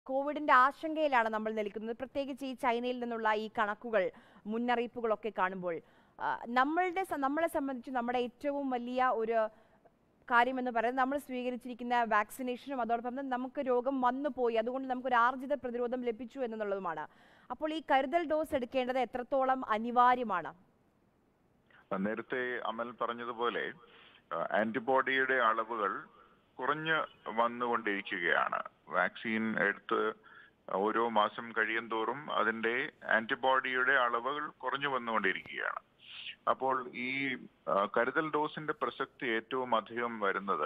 കോവിഡിന്റെ ആശങ്കയിലാണ് നമ്മൾ നിൽക്കുന്നത് പ്രത്യേകിച്ച് ഈ ചൈനയിൽ നിന്നുള്ള ഈ കണക്കുകൾ മുന്നറിയിപ്പുകളൊക്കെ കാണുമ്പോൾ ആ, നമ്മളുടെ സ- നമ്മളെ സംബന്ധിച്ച് നമ്മുടെ ഏറ്റവും വലിയ ഒരു കാര്യമെന്ന് പറയുന്നത് നമ്മൾ സ്വീകരിച്ചിരിക്കുന്ന വാക്സിനേഷനും അതോടൊപ്പം തന്നെ നമുക്ക് രോഗം വന്നു പോയി അതുകൊണ്ട് നമുക്കൊരു ആർജിത പ്രതിരോധം ലഭിച്ചു എന്നുള്ളതുമാണ് അപ്പോൾ ഈ കരുതൽ ഡോസ് എടുക്കേണ്ടത് എത്രത്തോളം അനിവാര്യമാണ് നേരത്തെ അമൽ പറഞ്ഞതുപോലെ ആന്റിബോഡിയുടെ അളവുകൾ കുറഞ്ഞ് വന്നുകൊണ്ടിരിക്കുകയാണ് വാക്സിൻ എടുത്ത് ഓരോ മാസം കഴിയും തോറും അതിന്റെ ആന്റിബോഡിയുടെ അളവുകൾ കുറഞ്ഞു വന്നുകൊണ്ടിരിക്കുകയാണ് അപ്പോൾ ഈ ആ, കരുതൽ ഡോസിന്റെ പ്രസക്തി ഏറ്റവും അധികം വരുന്നത്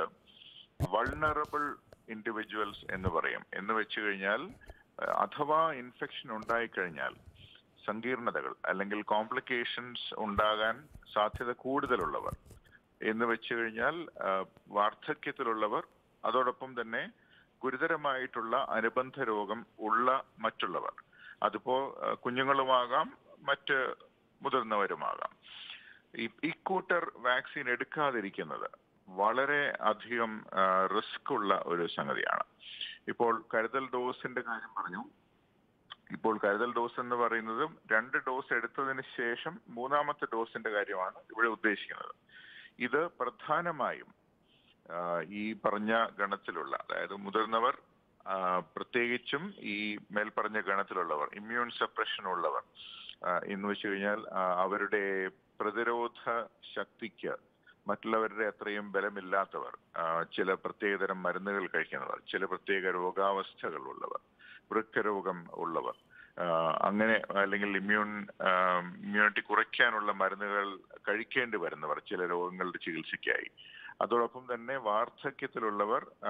വൾണറബിൾ ഇൻഡിവിജ്വൽസ് എന്ന് പറയും എന്ന് വെച്ച് കഴിഞ്ഞാൽ ആ, അഥവാ ഇൻഫെക്ഷൻ ഉണ്ടായിക്കഴിഞ്ഞാൽ സങ്കീർണതകൾ അല്ലെങ്കിൽ കോംപ്ലിക്കേഷൻസ് ഉണ്ടാകാൻ സാധ്യത കൂടുതലുള്ളവർ എന്ന് വെച്ച് കഴിഞ്ഞാൽ ആ, വാർദ്ധക്യത്തിലുള്ളവർ അതോടൊപ്പം തന്നെ ഗുരുതരമായിട്ടുള്ള അനുബന്ധ രോഗം ഉള്ള മറ്റുള്ളവർ അതിപ്പോ ആ, കുഞ്ഞുങ്ങളുമാകാം മറ്റ് മുതിർന്നവരുമാകാം ഈ ഇക്കൂട്ടർ വാക്സിൻ എടുക്കാതിരിക്കുന്നത് വളരെ അധികം റിസ്ക് ഉള്ള ഒരു സംഗതിയാണ് ഇപ്പോൾ കരുതൽ ഡോസിന്റെ കാര്യം പറഞ്ഞു ഇപ്പോൾ കരുതൽ ഡോസ് എന്ന് പറയുന്നത് രണ്ട് ഡോസ് എടുത്തതിന് ശേഷം മൂന്നാമത്തെ ഡോസിന്റെ കാര്യമാണ് ഇവിടെ ഉദ്ദേശിക്കുന്നത് ഇത് പ്രധാനമായും ആ, ഈ പറഞ്ഞ ഗണത്തിലുള്ള അതായത് മുതിർന്നവർ ആ, പ്രത്യേകിച്ചും ഈ മേൽപ്പറഞ്ഞ ഗണത്തിലുള്ളവർ ഇമ്മ്യൂൺ സപ്രഷൻ ഉള്ളവർ ആ, എന്ന് വെച്ച് കഴിഞ്ഞാൽ ആ, അവരുടെ പ്രതിരോധ ശക്തിക്ക് മറ്റുള്ളവരുടെ അത്രയും ബലമില്ലാത്തവർ ആ, ചില പ്രത്യേകതരം മരുന്നുകൾ കഴിക്കുന്നവർ ചില പ്രത്യേക രോഗാവസ്ഥകൾ ഉള്ളവർ വൃക്കരോഗം ഉള്ളവർ ആ, അങ്ങനെ അല്ലെങ്കിൽ ഇമ്മ്യൂൺ ഇമ്മ്യൂണിറ്റി കുറയ്ക്കാനുള്ള മരുന്നുകൾ കഴിക്കേണ്ടി വരുന്നവർ ചില രോഗങ്ങളുടെ ചികിത്സയ്ക്കായി അതോടൊപ്പം തന്നെ വാർദ്ധക്യത്തിലുള്ളവർ ആ,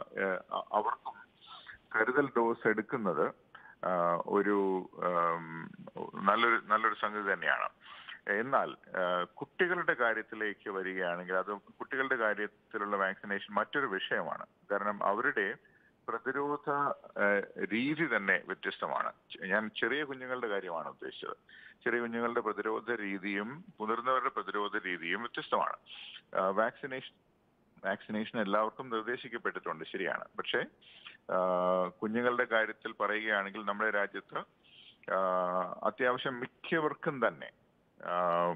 ആ, അവർക്കും കരുതൽ ഡോസ് എടുക്കുന്നത് ആ, ഒരു ആം, നല്ലൊരു നല്ലൊരു സംഗതി തന്നെയാണ് എന്നാൽ ആ, കുട്ടികളുടെ കാര്യത്തിലേക്ക് വരികയാണെങ്കിൽ അത് കുട്ടികളുടെ കാര്യത്തിലുള്ള വാക്സിനേഷൻ മറ്റൊരു വിഷയമാണ് കാരണം അവരുടെ പ്രതിരോധ ആ, രീതി തന്നെ വ്യത്യസ്തമാണ് ചെ- ഞാൻ ചെറിയ കുഞ്ഞുങ്ങളുടെ കാര്യമാണ് ഉദ്ദേശിച്ചത് ചെറിയ കുഞ്ഞുങ്ങളുടെ പ്രതിരോധ രീതിയും മുതിർന്നവരുടെ പ്രതിരോധ രീതിയും വ്യത്യസ്തമാണ് ആ, വാക്സിനേഷൻ വാക്സിനേഷൻ എല്ലാവർക്കും നിർദ്ദേശിക്കപ്പെട്ടിട്ടുണ്ട് ശരിയാണ് പക്ഷേ ആ, കുഞ്ഞുങ്ങളുടെ കാര്യത്തിൽ പറയുകയാണെങ്കിൽ നമ്മുടെ രാജ്യത്ത് ആ, അത്യാവശ്യം മിക്കവർക്കും തന്നെ ആ,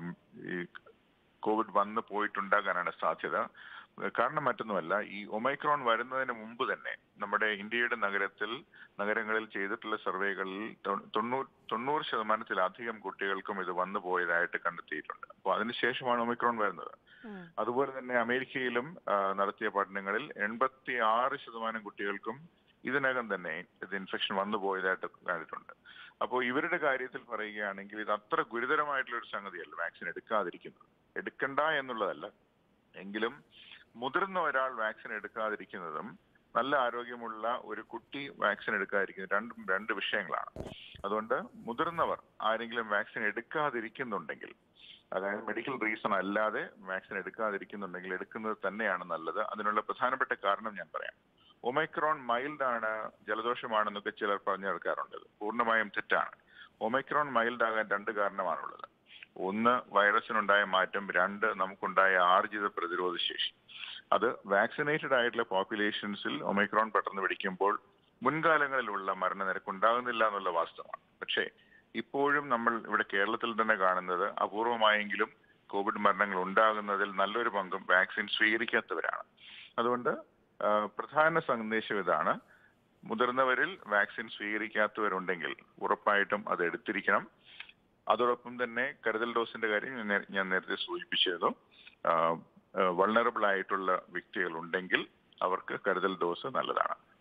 ഈ കോവിഡ് വന്ന് പോയിട്ടുണ്ടാകാനാണ് സാധ്യത കാരണം മറ്റൊന്നുമല്ല ഈ ഒമൈക്രോൺ വരുന്നതിന് മുമ്പ് തന്നെ നമ്മുടെ ഇന്ത്യയുടെ നഗരത്തിൽ നഗരങ്ങളിൽ ചെയ്തിട്ടുള്ള സർവേകളിൽ തൊ- തൊണ്ണൂറ് തൊണ്ണൂറ് ശതമാനത്തിലധികം കുട്ടികൾക്കും ഇത് വന്നു പോയതായിട്ട് കണ്ടെത്തിയിട്ടുണ്ട് അപ്പോൾ അതിനുശേഷമാണ് ഒമിക്രോൺ വരുന്നത് ഉം. അതുപോലെ തന്നെ അമേരിക്കയിലും ആ, നടത്തിയ പഠനങ്ങളിൽ എൺപത്തി ആറ് ശതമാനം കുട്ടികൾക്കും ഇതിനകം തന്നെ ഇത് ഇൻഫെക്ഷൻ വന്നു പോയതായിട്ട് കണ്ടിട്ടുണ്ട് അപ്പോൾ ഇവരുടെ കാര്യത്തിൽ പറയുകയാണെങ്കിൽ ഇത് അത്ര ഗുരുതരമായിട്ടുള്ള ഒരു സംഗതിയല്ല വാക്സിൻ എടുക്കാതിരിക്കുന്നത് എടുക്കണ്ട എന്നുള്ളതല്ല എങ്കിലും മുതിർന്ന ഒരാൾ വാക്സിൻ എടുക്കാതിരിക്കുന്നതും നല്ല ആരോഗ്യമുള്ള ഒരു കുട്ടി വാക്സിൻ എടുക്കാതിരിക്കുന്നത് രണ്ടും രണ്ട് വിഷയങ്ങളാണ് അതുകൊണ്ട് മുതിർന്നവർ ആരെങ്കിലും വാക്സിൻ എടുക്കാതിരിക്കുന്നുണ്ടെങ്കിൽ അതായത് മെഡിക്കൽ റീസൺ അല്ലാതെ വാക്സിൻ എടുക്കാതിരിക്കുന്നുണ്ടെങ്കിൽ എടുക്കുന്നത് തന്നെയാണ് നല്ലത് അതിനുള്ള പ്രധാനപ്പെട്ട കാരണം ഞാൻ പറയാം ഒമൈക്രോൺ മൈൽഡ് ആണ് ജലദോഷമാണെന്നൊക്കെ ചിലർ പറഞ്ഞു കേൾക്കാറുണ്ട് ഇത് പൂർണ്ണമായും തെറ്റാണ് ഒമൈക്രോൺ മൈൽഡ് ആകാൻ രണ്ട് കാരണമാണുള്ളത് ഒന്ന് വൈറസിനുണ്ടായ മാറ്റം രണ്ട് നമുക്കുണ്ടായ ആർജിത പ്രതിരോധ ശേഷി അത് വാക്സിനേറ്റഡ് ആയിട്ടുള്ള പോപ്പുലേഷൻസിൽ ഒമൈക്രോൺ പെട്ടെന്ന് പിടിക്കുമ്പോൾ മുൻകാലങ്ങളിലുള്ള മരണനിരക്ക് ഉണ്ടാകുന്നില്ല എന്നുള്ള വാസ്തവമാണ് പക്ഷേ ഇപ്പോഴും നമ്മൾ ഇവിടെ കേരളത്തിൽ തന്നെ കാണുന്നത് അപൂർവമായെങ്കിലും കോവിഡ് മരണങ്ങൾ ഉണ്ടാകുന്നതിൽ നല്ലൊരു പങ്കും വാക്സിൻ സ്വീകരിക്കാത്തവരാണ് അതുകൊണ്ട് ആ, പ്രധാന സന്ദേശം ഇതാണ് മുതിർന്നവരിൽ വാക്സിൻ സ്വീകരിക്കാത്തവരുണ്ടെങ്കിൽ ഉറപ്പായിട്ടും അത് എടുത്തിരിക്കണം അതോടൊപ്പം തന്നെ കരുതൽ ഡോസിന്റെ കാര്യം ഞാൻ നേ- ഞാൻ നേരത്തെ സൂചിപ്പിച്ചിരുന്നു വൾണറബിൾ ആയിട്ടുള്ള വ്യക്തികൾ ഉണ്ടെങ്കിൽ അവർക്ക് കരുതൽ ഡോസ് നല്ലതാണ്